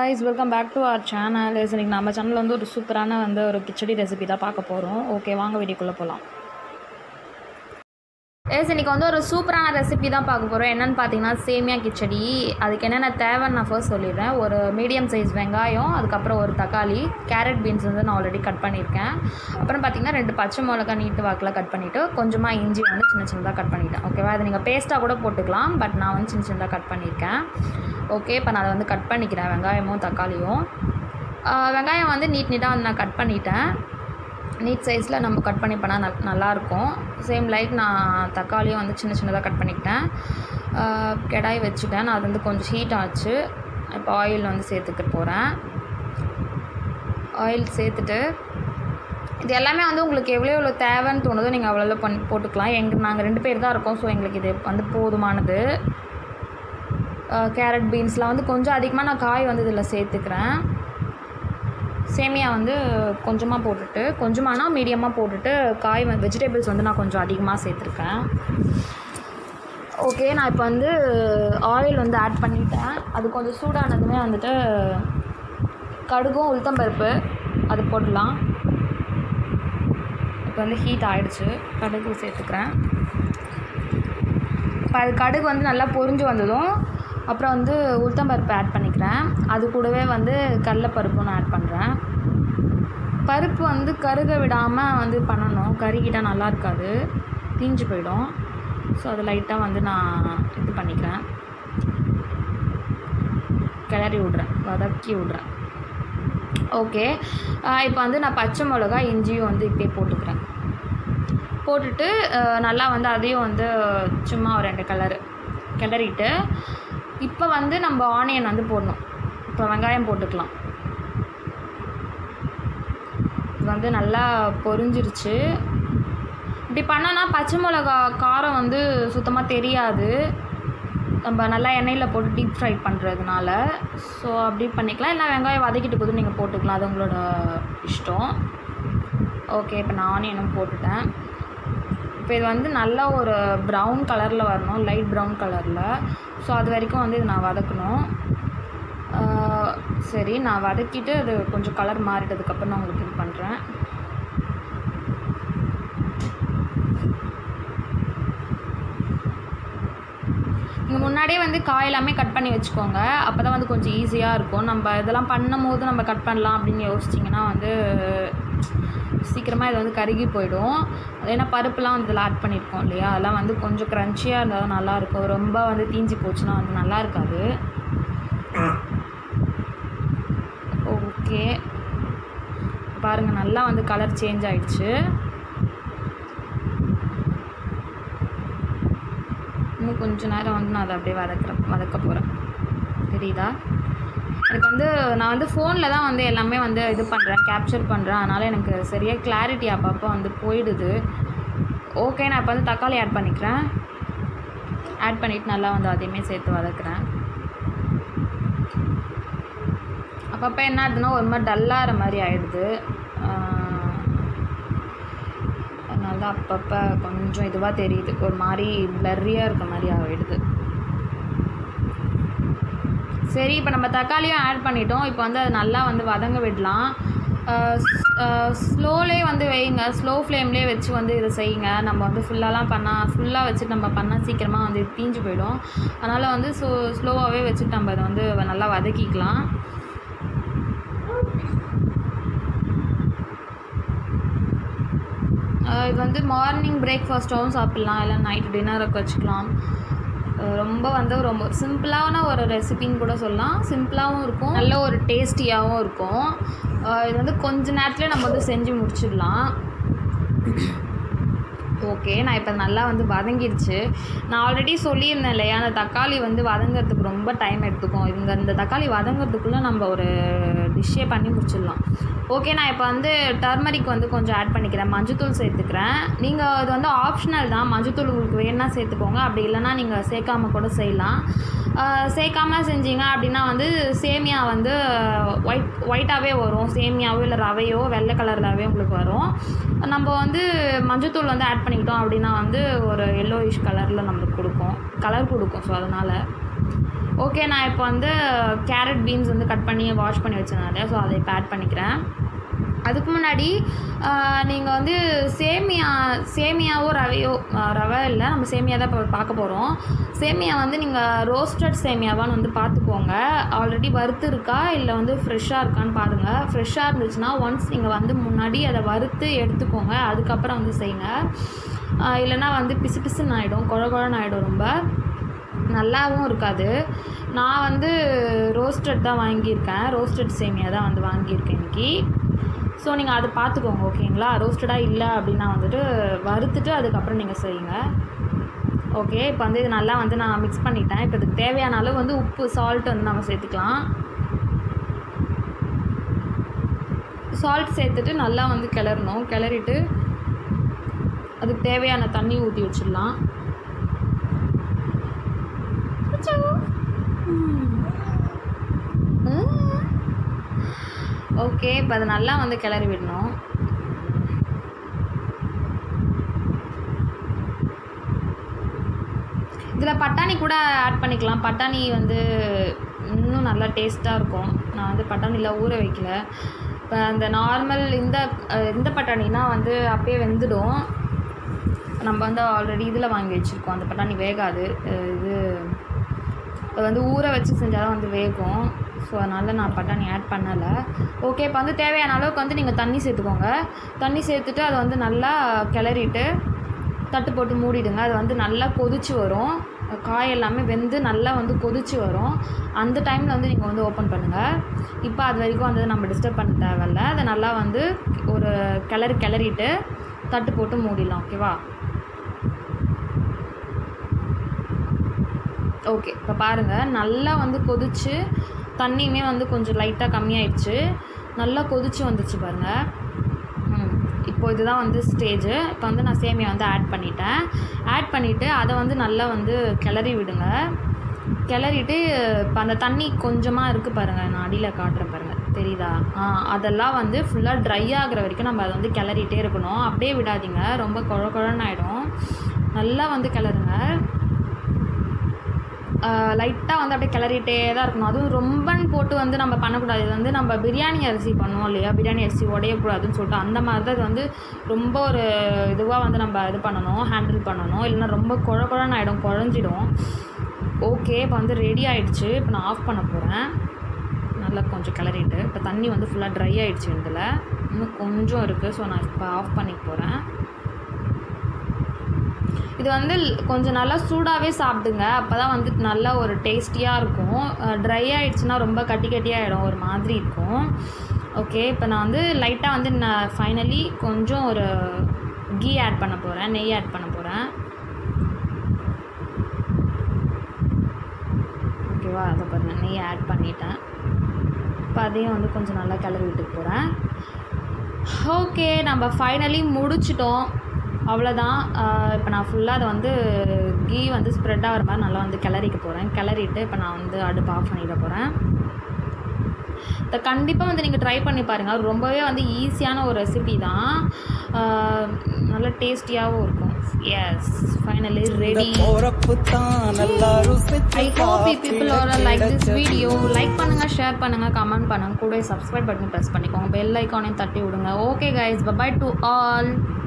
guys welcome back to our channel இன்னைக்கு நம்ம சேனலில் வந்து ஒரு சூப்பரான வந்து ஒரு கிச்சடி ரெசிபி தான் பார்க்க போகிறோம் ஓகே வாங்க வீடியோக்குள்ளே போகலாம் எஸ் இன்றைக்கி வந்து ஒரு சூப்பரான ரெசிபி தான் பார்க்க போகிறோம் என்னென்னு பார்த்தீங்கன்னா சேமியா கிச்சடி அதுக்கு என்னென்ன தேவைன்னு நான் ஃபர்ஸ்ட் சொல்லிடுறேன் ஒரு மீடியம் சைஸ் வெங்காயம் அதுக்கப்புறம் ஒரு தக்காளி கேரட் பீன்ஸ் வந்து நான் ஆல்ரெடி கட் பண்ணியிருக்கேன் அப்புறம் பார்த்தீங்கன்னா ரெண்டு பச்சை மிளகா நீட்டு வாக்கில் கட் பண்ணிவிட்டு கொஞ்சமாக இஞ்சி வந்து சின்ன சின்னதாக கட் பண்ணிட்டேன் ஓகேவா இது நீங்கள் பேஸ்ட்டாக கூட போட்டுக்கலாம் பட் நான் வந்து சின்ன சின்னதாக கட் பண்ணியிருக்கேன் ஓகே இப்போ நான் அதை வந்து கட் பண்ணிக்கிறேன் வெங்காயமும் தக்காளியும் ஆஹ் வெங்காயம் வந்து நீட் நீட்டாக வந்து நான் கட் பண்ணிட்டேன் நீட் சைஸில் நம்ம கட் பண்ணி பண்ணால் நல் நல்லாயிருக்கும் சேம் லைக் நான் தக்காளியும் வந்து சின்ன சின்னதாக கட் பண்ணிக்கிட்டேன் ஆஹ் கடாய் வச்சுட்டேன் நான் அது வந்து கொஞ்சம் ஹீட் ஆச்சு இப்போ ஆயில் வந்து சேர்த்துக்க போகிறேன் ஆயில் சேர்த்துட்டு இது எல்லாமே வந்து உங்களுக்கு எவ்வளோ எவ்வளோ தேவைன்னு தோணுதோ நீங்கள் அவ்வளோ பண்ணி போட்டுக்கலாம் எங்கள் நாங்கள் ரெண்டு பேர் தான் இருக்கோம் ஸோ எங்களுக்கு இது வந்து போதுமானது கேரட் பீன்ஸ்லாம் வந்து கொஞ்சம் அதிகமாக நான் காய் வந்து இதில் சேர்த்துக்கிறேன் சேமியா வந்து கொஞ்சமாக போட்டுட்டு கொஞ்சமானா மீடியமாக போட்டுட்டு காய் வந்து வெஜிடபிள்ஸ் வந்து நான் கொஞ்சம் அதிகமாக சேர்த்துருக்கேன் ஓகே நான் இப்போ வந்து ஆயில் வந்து ஆட் பண்ணிட்டேன் அது கொஞ்சம் சூடானதுமே வந்துட்டு கடுகும் உளுத்தம்பருப்பு அது போடலாம் இப்போ வந்து ஹீட் ஆகிடுச்சு கடுகு சேர்த்துக்கிறேன் இப்போ அது கடுகு வந்து நல்லா பொரிஞ்சு வந்ததும் அப்புறம் வந்து உளுத்தம்பருப்பு ஆட் பண்ணிக்கிறேன் அது கூடவே வந்து கடலப்பருப்பும் நான் ஆட் பண்ணுறேன் பருப்பு வந்து கருக விடாமல் வந்து பண்ணணும் கருகிட்டால் நல்லா இருக்காது தீஞ்சு போயிடும் ஸோ அது லைட்டாக வந்து நான் இது பண்ணிக்கிறேன் கிளறி விட்றேன் வதக்கி விட்றேன் ஓகே இப்போ வந்து நான் பச்சை மிளகா இஞ்சியும் வந்து இப்படியே போட்டுக்கிறேன் போட்டுட்டு அஹ், நல்லா வந்து அதையும் வந்து சும்மா ஒரு ரெண்டு கலரு கிளறிட்டு இப்போ வந்து நம்ம ஆனியன் வந்து போடணும் இப்போ வெங்காயம் போட்டுக்கலாம் இது வந்து நல்லா பொரிஞ்சிருச்சு இப்படி பண்ணோன்னா பச்சை மிளகா காரம் வந்து சுத்தமாக தெரியாது நம்ம நல்லா எண்ணெயில் போட்டு டீப் ஃப்ரை பண்ணுறதுனால ஸோ அப்படி பண்ணிக்கலாம் இல்லை வெங்காயம் வதக்கிட்டு போது நீங்கள் போட்டுக்கலாம் அது உங்களோட இஷ்டம் ஓகே இப்போ நான் ஆனியனும் போட்டுட்டேன் இப்போ இது வந்து நல்ல ஒரு ப்ரௌன் கலரில் வரணும் லைட் ப்ரௌன் கலரில் ஸோ அது வரைக்கும் வந்து இது நான் வதக்கணும் ஆஹ் சரி நான் வதக்கிட்டு அது கொஞ்சம் கலர் மாறிட்டதுக்கப்புறம் நான் உங்களுக்கு இது பண்ணுறேன் நீங்கள் முன்னாடியே வந்து காய் எல்லாமே கட் பண்ணி வச்சுக்கோங்க அப்போ தான் வந்து கொஞ்சம் ஈஸியாக இருக்கும் நம்ம இதெல்லாம் பண்ணும் போது நம்ம கட் பண்ணலாம் அப்படின்னு யோசிச்சிங்கன்னா வந்து சீக்கிரமாக இது வந்து கருகி போயிடும் அது ஏன்னா பருப்புலாம் வந்து இதில் ஆட் பண்ணியிருக்கோம் இல்லையா அதெல்லாம் வந்து கொஞ்சம் க்ரன்ச்சியாக இருந்தால் தான் நல்லாயிருக்கும் ரொம்ப வந்து தீஞ்சு போச்சுன்னா வந்து நல்லா இருக்காது ஓகே பாருங்கள் நல்லா வந்து கலர் சேஞ்ச் ஆயிடுச்சு இன்னும் கொஞ்ச நேரம் வந்து நான் அதை அப்படியே வதக்குறேன் வதக்க போகிறேன் தெரியுதா எனக்கு வந்து நான் வந்து ஃபோனில் தான் வந்து எல்லாமே வந்து இது பண்ணுறேன் கேப்சர் பண்ணுறேன் அதனால் எனக்கு சரியாக கிளாரிட்டி அப்பப்போ வந்து போயிடுது ஓகே நான் இப்போ வந்து தக்காளி ஆட் பண்ணிக்கிறேன் ஆட் பண்ணிவிட்டு நல்லா வந்து அதையுமே சேர்த்து வதக்குறேன் அப்பப்போ என்ன ஆகுதுன்னா ஒரு மாதிரி டல்லாகிற மாதிரி ஆயிடுது ஆஹ் அதனால தான் அப்பப்போ கொஞ்சம் இதுவாக தெரியுது ஒரு மாதிரி பிளர்ரியாக இருக்க மாதிரி ஆகிடுது சரி இப்போ நம்ம தக்காளியும் ஆட் பண்ணிட்டோம் இப்போ வந்து அது நல்லா வந்து வதங்க விடலாம் ஸ்லோலே வந்து வைங்க ஸ்லோ ஃப்ளேம்லேயே வச்சு வந்து இதை செய்யுங்க நம்ம வந்து ஃபுல்லாலாம் பண்ணால் ஃபுல்லாக வச்சுட்டு நம்ம பண்ணால் சீக்கிரமாக வந்து இது தீஞ்சு போயிடும் அதனால் வந்து ஸோ ஸ்லோவாகவே வச்சுட்டு நம்ம இதை வந்து நல்லா வதக்கிக்கலாம் ஆஹ் இது வந்து மார்னிங் பிரேக்ஃபாஸ்ட்டாகவும் சாப்பிட்லாம் இல்லை நைட் டின்னருக்கு வச்சுக்கலாம் ஆஹ் ரொம்ப வந்து ரொம்ப சிம்பிளான ஒரு ரெசிபின்னு கூட சொல்லலாம் சிம்பிளாகவும் இருக்கும் நல்ல ஒரு டேஸ்டியாகவும் இருக்கும் ஆஹ் இது வந்து கொஞ்ச நேரத்தில் நம்ம வந்து செஞ்சு முடிச்சிடலாம் ஓகே நான் இப்போ நல்லா வந்து வதங்கிடுச்சு நான் ஆல்ரெடி சொல்லியிருந்தேன் இல்லையா அந்த தக்காளி வந்து வதங்கிறதுக்கு ரொம்ப டைம் எடுத்துக்கும் இவங்க இந்த தக்காளி வதங்கிறதுக்குள்ளே நம்ம ஒரு டிஷ்ஷே பண்ணி முடிச்சிடலாம் ஓகே நான் இப்போ வந்து டர்மரிக் வந்து கொஞ்சம் ஆட் பண்ணிக்கிறேன் மஞ்சத்தூள் சேர்த்துக்கிறேன் நீங்கள் இது வந்து ஆப்ஷனல் தான் மஞ்சத்தூள் உங்களுக்கு வேணால் சேர்த்துக்கோங்க அப்படி இல்லைன்னா நீங்கள் சேர்க்காம கூட செய்யலாம் ஆஹ் சேர்க்காம செஞ்சீங்க அப்படின்னா வந்து சேமியா வந்து ஒயிட் ஒயிட்டாகவே வரும் சேமியாவோ இல்லை ரவையோ வெள்ளை கலர்லாகவே உங்களுக்கு வரும் நம்ம வந்து மஞ்சத்தூள் வந்து ஆட் பண்ணிக்கிட்டோம் அப்படின்னா வந்து ஒரு எல்லோயிஷ் கலரில் நம்மளுக்கு கொடுக்கும் கலர் கொடுக்கும் ஸோ அதனால் ஓகே நான் இப்போ வந்து கேரட் பீன்ஸ் வந்து கட் பண்ணி வாஷ் பண்ணி வச்சனால ஸோ அதை இப்போ ஆட் பண்ணிக்கிறேன் அதுக்கு முன்னாடி நீங்கள் வந்து சேமியா சேமியாவோ ரவையோ ஆஹ் ரவை இல்லை நம்ம சேமியா தான் இப்போ பார்க்க போகிறோம் சேமியா வந்து நீங்கள் ரோஸ்டட் சேமியாவான்னு வந்து பார்த்துக்கோங்க ஆல்ரெடி வறுத்து இருக்கா இல்லை வந்து ஃப்ரெஷ்ஷாக இருக்கான்னு பாருங்கள் ஃப்ரெஷ்ஷாக இருந்துச்சுன்னா ஒன்ஸ் நீங்கள் வந்து முன்னாடி அதை வறுத்து எடுத்துக்கோங்க அதுக்கப்புறம் வந்து செய்யுங்க ஆஹ் இல்லைன்னா வந்து பிசு பிசுன்னு ஆகிடும் குழ குழன்னு ஆகிடும் ரொம்ப நல்லாவும் இருக்காது நான் வந்து ரோஸ்டட் தான் வாங்கியிருக்கேன் ரோஸ்டட் சேமியா தான் வந்து வாங்கியிருக்கேன் இன்னைக்கு ஸோ நீங்கள் அதை பார்த்துக்கோங்க ஓகேங்களா ரோஸ்டடாக இல்லை அப்படின்னா வந்துட்டு வறுத்துட்டு அதுக்கப்புறம் நீங்கள் செய்யுங்க ஓகே இப்போ வந்து இது நல்லா வந்து நான் மிக்ஸ் பண்ணிட்டேன் இப்போ இதுக்கு தேவையான அளவு வந்து உப்பு சால்ட் வந்து நம்ம சேர்த்துக்கலாம் சால்ட் சேர்த்துட்டு நல்லா வந்து கிளறணும் கிளறிட்டு அதுக்கு தேவையான தண்ணி ஊற்றி வச்சிடலாம் ஓகே இப்போ அதை நல்லா வந்து கிளறி விடணும் இதில் பட்டாணி கூட ஆட் பண்ணிக்கலாம் பட்டாணி வந்து இன்னும் நல்லா டேஸ்ட்டாக இருக்கும் நான் வந்து பட்டாணியில் ஊற வைக்கல இப்போ அந்த நார்மல் இந்த அஹ், இந்த பட்டாணினா வந்து அப்படியே வெந்துடும் நம்ம வந்து ஆல்ரெடி இதில் வாங்கி வச்சுருக்கோம் அந்த பட்டாணி வேகாது அஹ், இது அது வந்து ஊற வச்சு செஞ்சால் தான் வந்து வேகும் ஸோ அதனால் நான் பட்டாணி ஆட் பண்ணலை ஓகே இப்போ வந்து தேவையான அளவுக்கு வந்து நீங்கள் தண்ணி சேர்த்துக்கோங்க தண்ணி சேர்த்துட்டு அதை வந்து நல்லா கிளறிட்டு தட்டு போட்டு மூடிடுங்க அது வந்து நல்லா கொதிச்சு வரும் காய் எல்லாமே வெந்து நல்லா வந்து கொதிச்சு வரும் அந்த டைமில் வந்து நீங்கள் வந்து ஓப்பன் பண்ணுங்கள் இப்போ அது வரைக்கும் வந்து நம்ம டிஸ்டர்ப் பண்ண தேவையில்ல அதை நல்லா வந்து ஒரு கிளறி கிளறிட்டு தட்டு போட்டு மூடிடலாம் ஓகேவா ஓகே இப்போ பாருங்கள் நல்லா வந்து கொதிச்சு தண்ணியுமே வந்து கொஞ்சம் லைட்டாக கம்மியாயிடுச்சு நல்லா கொதிச்சு வந்துச்சு பாருங்கள் ம் இப்போ இதுதான் வந்து ஸ்டேஜு இப்போ வந்து நான் சேமியா வந்து ஆட் பண்ணிட்டேன் ஆட் பண்ணிவிட்டு அதை வந்து நல்லா வந்து கிளறி விடுங்க கிளறிட்டு இப்போ அந்த தண்ணி கொஞ்சமாக இருக்குது பாருங்கள் நான் அடியில் காட்டுறேன் பாருங்கள் தெரியுதா ஆ அதெல்லாம் வந்து ஃபுல்லாக ட்ரை ஆகுற வரைக்கும் நம்ம அதை வந்து கிளறிட்டே இருக்கணும் அப்படியே விடாதீங்க ரொம்ப குழ குழன்னு ஆகிடும் நல்லா வந்து கிளறுங்க லைட்டாக வந்து அப்படியே கிளறிட்டே தான் இருக்கணும் அதுவும் ரொம்பன்னு போட்டு வந்து நம்ம பண்ணக்கூடாது இது வந்து நம்ம பிரியாணி அரிசி பண்ணுவோம் இல்லையா பிரியாணி அரிசி உடையக்கூடாதுன்னு சொல்லிட்டு அந்த மாதிரி தான் இது வந்து ரொம்ப ஒரு இதுவாக வந்து நம்ம இது பண்ணணும் ஹேண்டில் பண்ணணும் இல்லைன்னா ரொம்ப குழ குழன்னு ஆகிடும் குழஞ்சிடும் ஓகே இப்போ வந்து ரெடி ஆயிடுச்சு இப்போ நான் ஆஃப் பண்ண போகிறேன் நல்லா கொஞ்சம் கிளறிட்டு இப்போ தண்ணி வந்து ஃபுல்லாக ட்ரை ஆயிடுச்சு இதில் இன்னும் கொஞ்சம் இருக்குது ஸோ நான் இப்போ ஆஃப் பண்ணிக்க போகிறேன் இது வந்து ல்- கொஞ்சம் நல்லா சூடாகவே சாப்பிடுங்க அப்போ தான் வந்து நல்லா ஒரு டேஸ்டியாக இருக்கும் ட்ரை ஆயிடுச்சுன்னா ரொம்ப கட்டி கட்டியாகிடும் ஒரு மாதிரி இருக்கும் ஓகே இப்போ நான் வந்து லைட்டாக வந்து நான் ஃபைனலி கொஞ்சம் ஒரு கீ ஆட் பண்ண போகிறேன் நெய் ஆட் பண்ண போகிறேன் ஓகேவா அதை பாருங்கள் நெய் ஆட் பண்ணிட்டேன் இப்போ அதையும் வந்து கொஞ்சம் நல்லா கிளறி விட்டு போகிறேன் ஓகே நம்ம ஃபைனலி முடிச்சிட்டோம் அவ்வளோதான் இப்போ நான் ஃபுல்லாக அதை வந்து கீ வந்து ஸ்ப்ரெட் ஆகிற மாதிரி நல்லா வந்து கிளறிக்க போகிறேன் கிளறிட்டு இப்போ நான் வந்து அடுப்பு ஆஃப் பண்ணிட போகிறேன் இதை கண்டிப்பாக வந்து நீங்கள் ட்ரை பண்ணி பாருங்கள் அது ரொம்பவே வந்து ஈஸியான ஒரு ரெசிபி தான் ஆஹ் நல்ல டேஸ்டியாகவும் இருக்கும் yes finally ready I hope you people are like this video like பண்ணுங்கள் ஷேர் பண்ணுங்கள் கமெண்ட் பண்ணுங்கள் கூட சப்ஸ்கிரைப் பட்டன் ப்ரெஸ் பண்ணிக்கோங்க பெல் ஐக்கானையும் தட்டி விடுங்க okay guys bye bye to all